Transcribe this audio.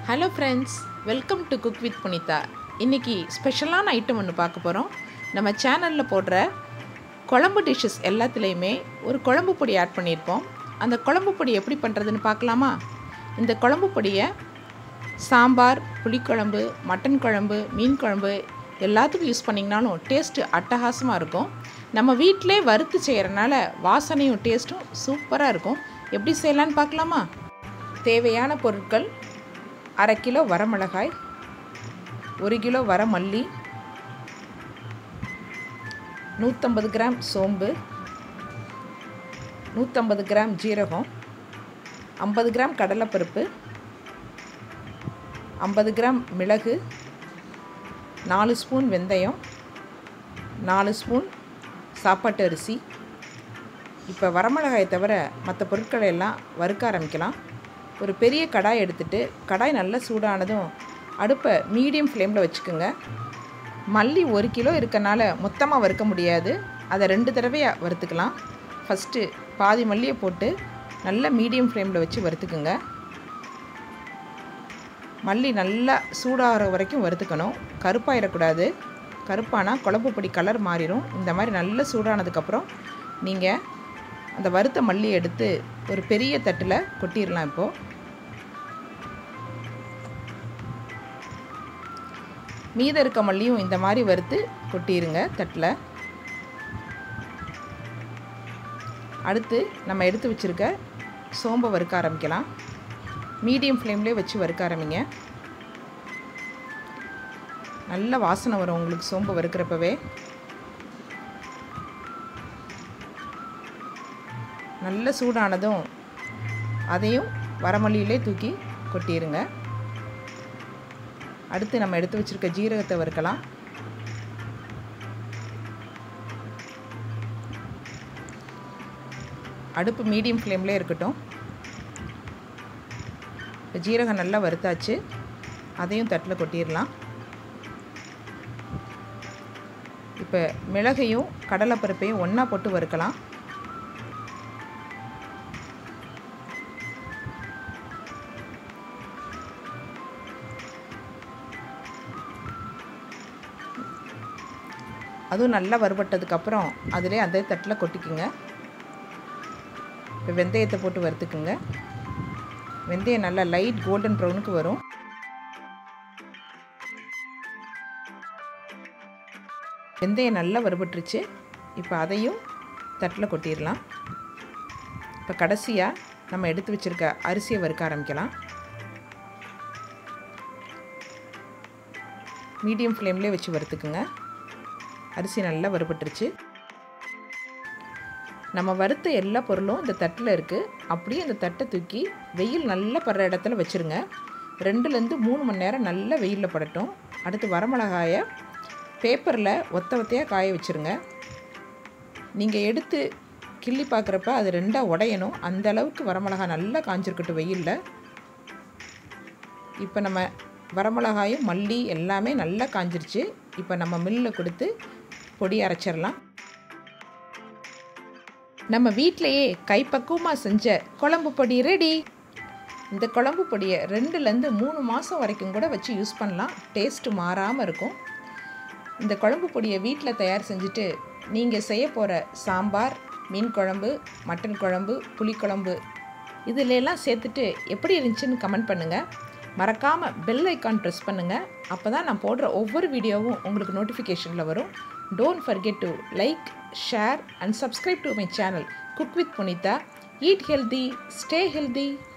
hello friends welcome to cook with Punitha இன்றைக்கி ஸ்பெஷலான item ஒன்று பார்க்க போகிறோம் நம்ம சேனலில் போடுற குழம்பு டிஷ்ஷஸ் எல்லாத்துலேயுமே ஒரு குழம்பு பொடி ஆட் பண்ணியிருப்போம் அந்த குழம்பு பொடி எப்படி பண்ணுறதுன்னு பார்க்கலாமா இந்த குழம்பு பொடியை சாம்பார் புளிக்குழம்பு மட்டன் குழம்பு மீன் குழம்பு எல்லாத்துக்கும் யூஸ் பண்ணிங்கனாலும் டேஸ்ட்டு அட்டகாசமாக இருக்கும் நம்ம வீட்டிலே வறுத்து செய்கிறனால வாசனையும் டேஸ்ட்டும் சூப்பராக இருக்கும் எப்படி செய்யலான்னு பார்க்கலாமா தேவையான பொருட்கள் அரை கிலோ வரமிளகாய் ஒரு கிலோ வரமல்லி நூற்றம்பது கிராம் சோம்பு நூற்றம்பது கிராம் ஜீரகம் ஐம்பது கிராம் கடலைப்பருப்பு ஐம்பது கிராம் மிளகு நாலு ஸ்பூன் வெந்தயம் நாலு ஸ்பூன் சாப்பாட்டு அரிசி இப்போ வரமிளகாயை தவிர மற்ற பொருட்களை எல்லாம் வறுக்க ஆரம்பிக்கலாம் ஒரு பெரிய கடாய் எடுத்துட்டு கடாய் நல்லா சூடானதும் அடுப்பை மீடியம் ஃப்ளேமில் வச்சுக்கோங்க மல்லி ஒரு கிலோ இருக்கனால மொத்தமாக வறுக்க முடியாது அதை ரெண்டு தடவையாக வறுத்துக்கலாம் ஃபஸ்ட்டு பாதி மல்லியை போட்டு நல்லா மீடியம் ஃப்ளேமில் வச்சு வறுத்துக்குங்க மல்லி நல்லா சூடாகிற வரைக்கும் வறுத்துக்கணும் கருப்பாயிடக்கூடாது கருப்பானா குழம்பு பொடி கலர் மாறிடும் இந்த மாதிரி நல்லா சூடானதுக்கப்புறம் நீங்கள் அந்த வறுத்த மல்லி எடுத்து ஒரு பெரிய தட்டில் கொட்டிடலாம் இப்போது மீத இருக்க மல்லியும் இந்த மாதிரி வறுத்து கொட்டிடுங்க தட்டில் அடுத்து நம்ம எடுத்து வச்சுருக்க சோம்பை வறுக்க ஆரம்பிக்கலாம் மீடியம் ஃப்ளேம்லேயே வச்சு வறுக்க ஆரம்பிங்க நல்ல வாசனை வரும் உங்களுக்கு சோம்பு வறுக்கிறப்பவே நல்ல சூடானதும் அதையும் வரமல்லியிலே தூக்கி கொட்டிடுங்க அடுத்து நம்ம எடுத்து வச்சுருக்க ஜீரகத்தை வறுக்கலாம் அடுப்பு மீடியம் ஃப்ளேம்லேயே இருக்கட்டும் இப்போ ஜீரகம் நல்லா வறுத்தாச்சு அதையும் தட்டில் கொட்டிடலாம் இப்போ மிளகையும் கடலைப்பருப்பையும் ஒன்றா போட்டு வறுக்கலாம் அதுவும் நல்லா வறுபட்டதுக்கப்புறம் அதிலே அதே தட்டில் கொட்டிக்குங்க இப்போ வெந்தயத்தை போட்டு வறுத்துக்குங்க வெந்தயம் நல்லா லைட் கோல்டன் ப்ரௌனுக்கு வரும் வெந்தயம் நல்லா வறுபட்டுருச்சு இப்போ அதையும் தட்டில் கொட்டிடலாம் இப்போ கடைசியாக நம்ம எடுத்து வச்சுருக்க அரிசியை வறுக்க ஆரம்பிக்கலாம் மீடியம் ஃப்ளேம்லேயே வச்சு வறுத்துக்குங்க அரிசி நல்லா வறுபட்டுருச்சு நம்ம வறுத்த எல்லா பொருளும் இந்த தட்டில் இருக்குது அப்படியே அந்த தட்டை தூக்கி வெயில் நல்லா படுற இடத்துல வச்சுருங்க ரெண்டுலேருந்து மூணு மணி நேரம் நல்லா வெயிலில் படட்டும் அடுத்து வரமிளகாயை பேப்பரில் ஒத்த ஒத்தையாக காய வச்சுருங்க நீங்கள் எடுத்து கிள்ளி பார்க்குறப்ப அது ரெண்டாக உடையணும் அந்த அளவுக்கு வரமிளகா நல்லா காஞ்சிருக்கட்டும் வெயிலில் இப்போ நம்ம வரமிளகாயும் மல்லி எல்லாமே நல்லா காஞ்சிருச்சு இப்போ நம்ம மில்லில் கொடுத்து பொடி அரைச்சிடலாம் நம்ம வீட்டிலையே கைப்பக்குவமாக செஞ்ச குழம்பு பொடி ரெடி இந்த குழம்பு பொடியை ரெண்டுலேருந்து மூணு மாதம் வரைக்கும் கூட வச்சு யூஸ் பண்ணலாம் டேஸ்ட்டு மாறாமல் இருக்கும் இந்த குழம்பு பொடியை வீட்டில் தயார் செஞ்சுட்டு நீங்கள் செய்ய போகிற சாம்பார் மீன் குழம்பு மட்டன் குழம்பு புளிக்குழம்பு இதில் எல்லாம் சேர்த்துட்டு எப்படி இருந்துச்சுன்னு கமெண்ட் பண்ணுங்கள் மறக்காமல் பெல் ஐக்கான் ப்ரெஸ் பண்ணுங்கள் அப்போ தான் நான் போடுற ஒவ்வொரு வீடியோவும் உங்களுக்கு நோட்டிஃபிகேஷனில் வரும் don't forget to like share and subscribe to my channel cook with Punitha eat healthy stay healthy